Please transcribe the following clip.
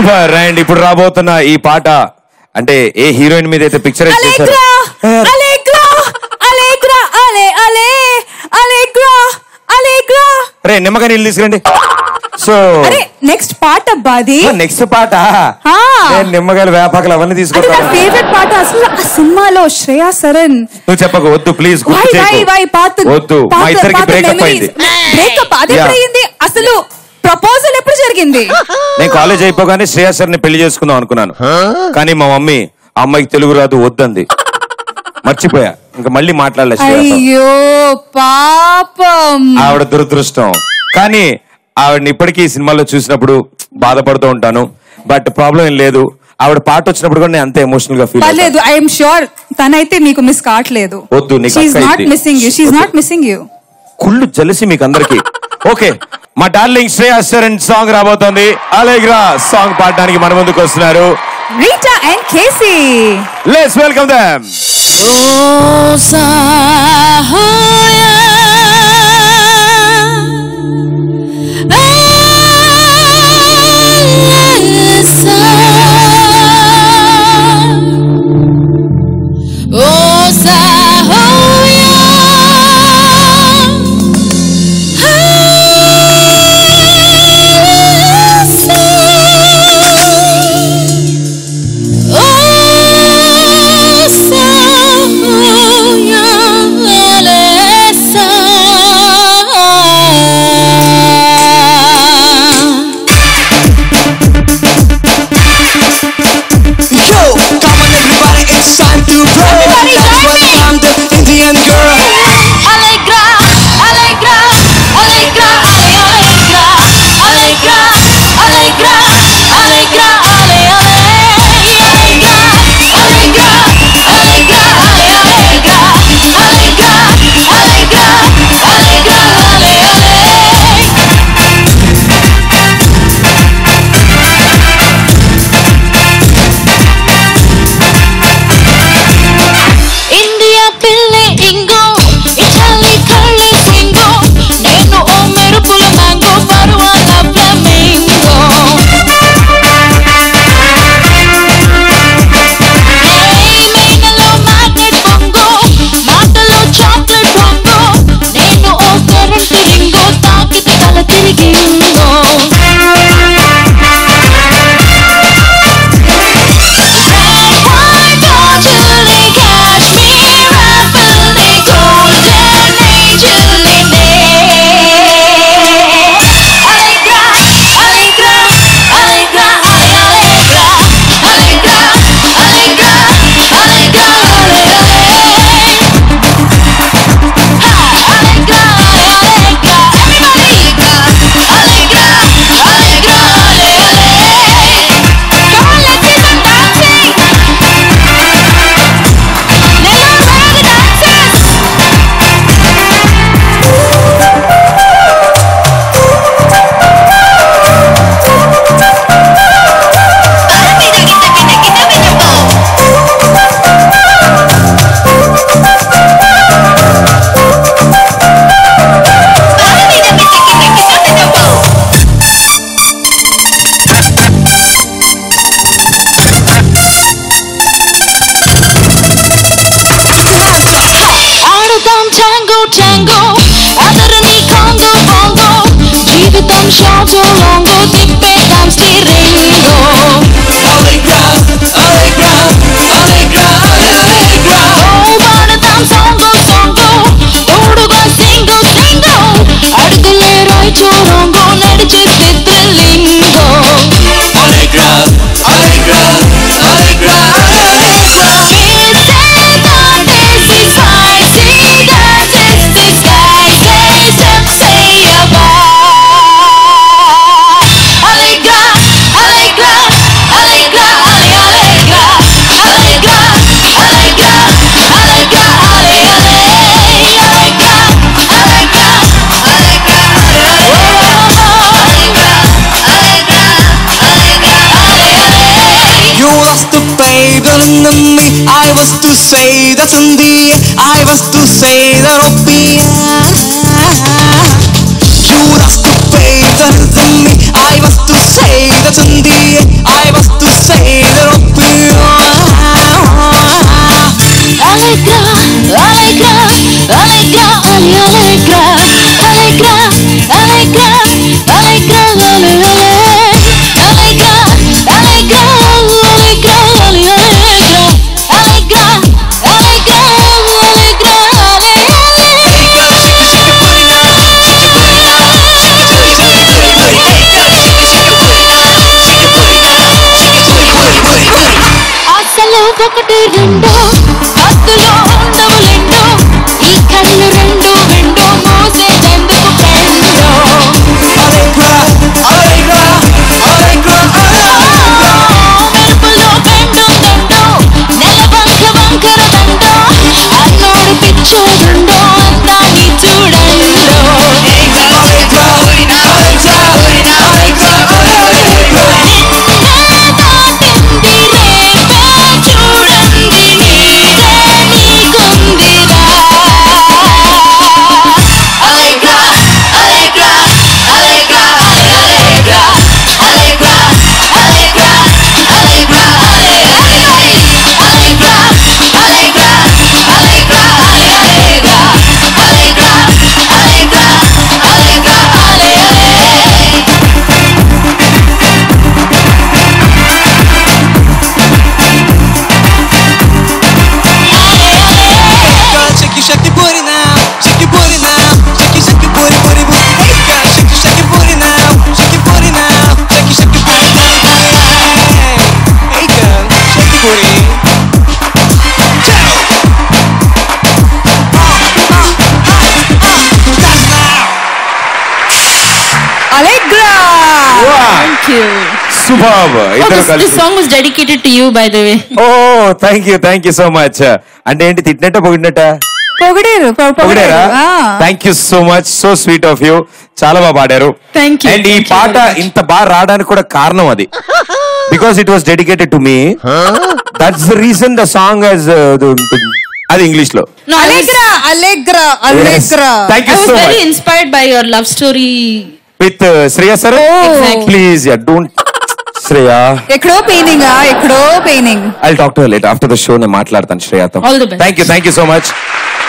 Super and ఇప్పుడు రాబోతున్న ఈ పాట అంటే ఏ హీరోయిన్ మీద అయితే పిక్చర్ చేశారు Allegra, Allegra, Allegra, Ale, Ale, Allegra, Allegra. రే నిమ్మకాయ నీళ్ళు తీసుకురండి సో అరే నెక్స్ట్ పాట అబ్బా అది నెక్స్ట్ పాట ఆ. నేను నిమ్మకాయలు వేపాకలు అవన్నీ అంటే నా తీసుకుంటాను ఫేవరెట్ పాట అసలు ఆ సినిమాలో శ్రేయా సరన్ నువ్వు చెప్పకు వద్దు ప్లీజ్ వై గుర్తు వై వై చేయకు పాత వద్దు మా ఇద్దరికి బ్రేకప్ అయింది బ్రేకప్ అది Yeah. ఎప్పుడు అయింది అసలు ప్రపోజల్ ఎప్పుడు జరిగింది నేను కాలేజ్ అయిపోగానే శ్రేయస్ సార్ని పెళ్లి చేసుకుందాం అనుకున్నాను కానీ మా మమ్మీ ఆ అమ్మాయికి తెలుగు రాదు వద్దంది మర్చిపోయా ఇంకా మళ్ళీ మాట్లాడలే శ్రేయస్తో. అయ్యో పాపం ఆవిడ దురదృష్టం కానీ ఆవిడని ఇప్పటికీ ఈ సినిమాలో చూసినప్పుడు బాధపడుతూ ఉంటాను బట్ ప్రాబ్లం ఏం లేదు ఆవిడ పాట వచ్చినప్పుడు కూడా నేను అంతే ఎమోషనల్ గా ఫీల్ పర్లేదు ఐఎమ్ షూర్ తనైతే మీకు మిస్ కావట్లేదు వద్దు, నీకు షీఈ్ అక్క నాట్ అయింది. Missing you she not missing you కుళ్ళు జలసి మీకు అందరికి ఓకే మా డార్లింగ్ శ్రేయా సరన్ సాంగ్ రాబోతోంది అలేగ్రా సాంగ్ పాడడానికి మన ముందుకు వస్తున్నారు రీటా అండ్ కేసీ let's welcome them Yo, come on everybody, it's time to roll. Let's welcome the Indian girl. Allegra, Allegra, Allegra, Ale, Allegra, Allegra, Allegra, Allegra, Ale, Ale, Allegra, Allegra, Allegra, Ale, Allegra, Allegra, Allegra, Allegra, Ale, Ale. India పిల్లే ఇంగో Italy కళ్ళే సింగో నేను ఓ మెరుపుల mango పరువాల flamingo మేనలో magnet బొంగో మాటలో chocolate బొంగో నేను ఓ కరెంట్ రింగో తాకితే తల తిరిగింగో ఆడుదాం చాంగో చాంగో అదరని కాంగో బాంగో జీవితం షార్టో లాంగో తిప్పేదాం స్టీరింగో Allegra, Allegra, Allegra, Allegra. ఓ పాడదాం సాంగో సాంగో తోడుగా సింగో సింగో అడుగులే రాయిచో రాంగో నడిచేస్తే థ్రిల్లింగో Allegra, Allegra, Allegra, Allegra. You lost the faith in me. I was to say that's in the I was to say that I'll be. You lost the faith in me. I was to say that's in the I Alegra, alegra, alegra, ale, alegra, alegra, alegra, alegra, ale, ale. Alegra, alegra, alegra, ale, alegra. Alegra, alegra, alegra, ale, ale. అసలు ఒకటి రెండు కత్తులో ఉండవులెండు ఈ కళ్ళు రెండు రెండు మూసేటందుకు friend మెరుపులో బెండు దండు నెలవంక వంకర దండు అన్నోడు పిచ్చోడుండో అందాన్ని చూడండు నిన్నదాటింది రేపే చూడండి నీదే నీకుందిరా Alegra, alegra, alegra, alegra, alegra, alegra, alegra, alegra, alegra, alegra, alegra, alegra, alegra, alegra, alegra, alegra. Shake it, shake it, booty now. Shake it, booty now. Shake it, shake it, booty, booty, booty. Hey, girl, shake it, shake it, booty now. Shake it, booty now. Shake it, shake it, booty now. Hey, girl, shake it, booty. Ciao. Uh, uh, uh, uh. That's now. Allegra Thank you. Super Oh, ఇద్దరు this, this కలిసి song was dedicated to you, by the way. ఓ thank you thank you so much అంటే ఏంటి తిట్టినట్ట పొగిడినట్ట పొగిడారు పొ- పొగిడారా పొగిడారు ఆ. Thank you so much so sweet of you చాలా బాగా పాడారు Thank you. అండ్ ఈ Thank you పాట very much. ఇంత బాగా రావడానికి కూడా కారణం అది because it was dedicated to me that's the reason the song అది ఇంగ్లీష్ లో No, I was, Allegra Allegra Allegra thank I you was so very much inspired by your love story. With Shreya sir Exactly. Please don't Shreya ఎక్కడో paining ఎక్కడో paining I talk to late after the show నేను మాట్లాడతాను శ్రేయతో All the best. Thank you thank you so much